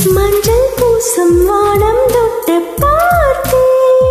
மஞ்சள் பூசும் வானம் தொட்டு பார்த்தேன்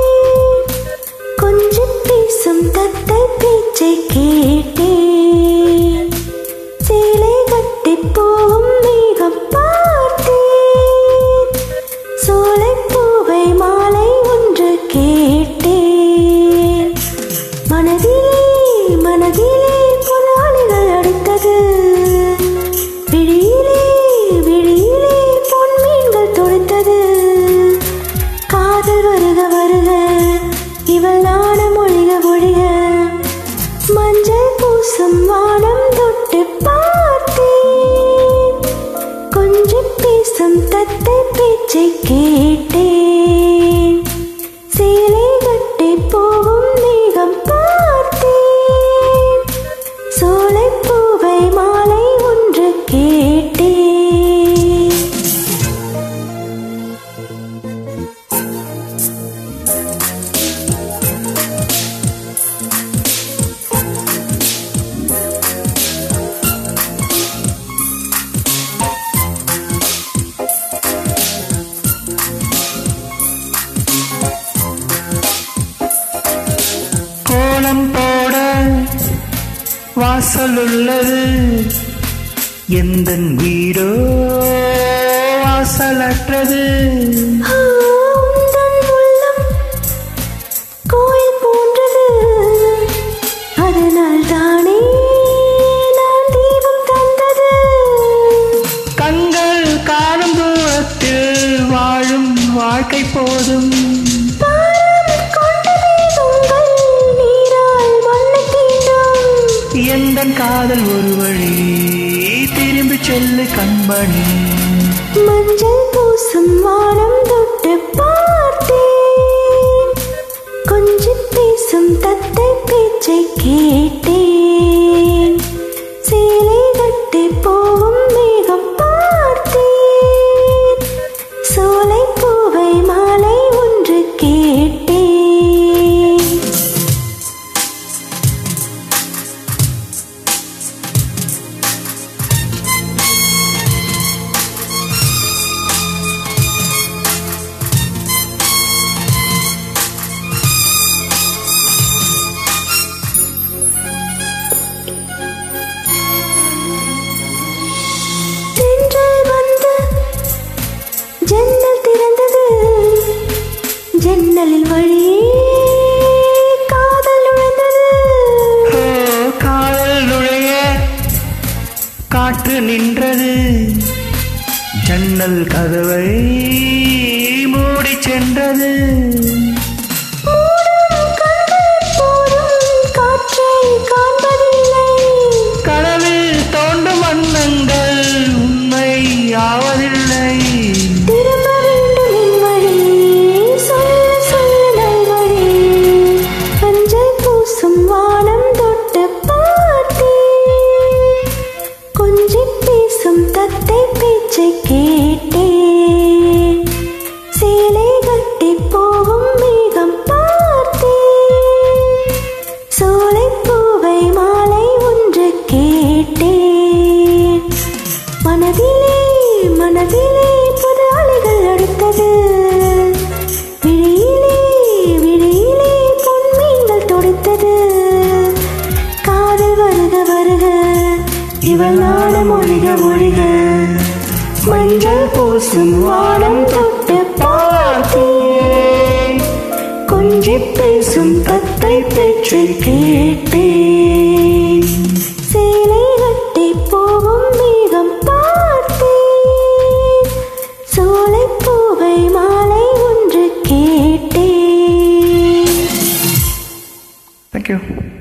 கொஞ்சம் பேசும் தத்தை பேச்சை கேட்டேன் சேலை கட்டி போகும் மேகம் பார்த்தேன் சோலை பூவை மாலை ஒன்று கேட்டேன் மனதிலே மனதிலே பொன்னாளிகள் அடித்தது விழியிலே விழியிலே பொன்மீன்கள் துடைத்தது காதல் வருக வருக இவள் நாணம் ஒழிக ஒழிக மஞ்சள் பூசும் வானம் தொட்டு பார்த்தேன் கொஞ்சம் பேசும் தத்தை பேச்சை கேட்டேன் சேலை கட்டி போகும் மேகம் பார்த்தேன் சோலை பூவை மாலை ஒன்று கேட்டேன் கோலம் போட வாசல் உள்ளது எந்த வீடோ வாசலற்றது உந்தன் உள்ளம் கோயில் போன்றது அதனால் தானே நான் தீபம் தந்தது கண்கள் காணும் தூரத்தில் வாழும் வாழ்க்கை போதும் பாரம் கொண்ட மேகங்கள் நீரால் மண்ணை தீண்டும் எந்த காதல் ஒரு வழி திரும்பி செல்லு கண்மணி மஞ்சள் பூசும் வானம் தொட்டு பார்த்தேன் கொஞ்சம் பேசும் தத்தை பேச்சை கேட்டேன் சேலை கட்டி போகும் மேகம் பார்த்தேன் சோலை பூவை மாலை ஒன்று கேட்டேன் தென்றல் வந்து ஜன்னல் திறந்தது ஜன்னலில் வழியே காதல் நுழைந்தது ஓ, காதல் நுழைய காற்று நின்றது ஜன்னல் கதவை மூடி சென்றது மூடும் கண்கள் போதும் காற்றை காண்பதில்லை கனவில் தோண்டும் வண்ணங்கள் உண்மை ஆவதில்லை திரும்ப வேண்டும் என் வழி சொல்ல சொல்ல நல்வழி அஞ்சல் பூசும் வானம் தொட்டு பார்த்தேன் கொஞ்சம் பேசும் தத்தை பேச்சை கேட்டேன் சேலை கட்டி போகும் மேகம் பார்த்தேன் சோலை பூவை மாலை ஒன்று கேட்டேன் மனதிலே மனதிலே புது அலைகள் அடுத்தது விழியிலே விழியிலே பொன்மீன்கள் துடைத்தது காதல் வருக வருக இவள் நாடம் ஒழிக ஒழிக மஞ்சள் பூசும் வானம் தொட்டு பார்த்தேன் கொஞ்சி பேசும் தத்தை பேச்சை கேட்டேன் சேலை கட்டி போகும் மேகம் பார்த்தேன் சோலை பூவை மாலை ஒன்று கேட்டேன் தேங்க்யூ